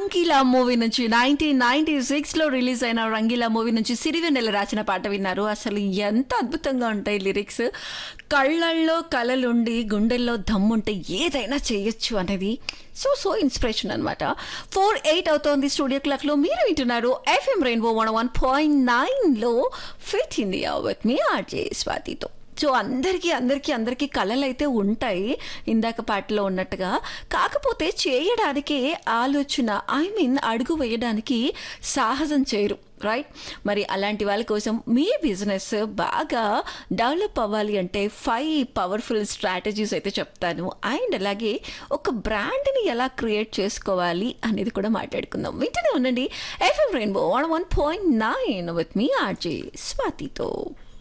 Rangeela movie నుంచి nineteen ninety six లో release అయిన రంగీలా మూవీ నుంచి సిరివెన్నెల రాసిన పాట విన్నారు అసలు ఎంత అద్భుతంగా ఉంటాయి లిరిక్స్ కళ్ళల్లో కలలుండి గుండెల్లో దమ్ముంటే ఏదైనా చేయొచ్చు అనేది సో సో ఇన్స్పిరేషన్ అనమాట ఫోర్ ఎయిట్ అవుతోంది స్టూడియో క్లాక్ లో మీరు వింటున్నారు FM rainbow one one point nine లో fit India with me RJ స్వాతితో సో అందరికీ అందరికీ అందరికీ కళలు అయితే ఉంటాయి ఇందాక పాటలో ఉన్నట్టుగా కాకపోతే చేయడానికి ఆలోచన ఐ మీన్ అడుగు వేయడానికి సాహసం చేయరు రైట్ మరి అలాంటి వాళ్ళ కోసం మీ బిజినెస్ బాగా డెవలప్ అవ్వాలి అంటే ఫైవ్ పవర్ఫుల్ స్ట్రాటజీస్ అయితే చెప్తాను అండ్ అలాగే ఒక బ్రాండ్ని ఎలా క్రియేట్ చేసుకోవాలి అనేది కూడా మాట్లాడుకుందాం వింటూనే ఉండండి FM rainbow one one point nine with me RJ స్వాతితో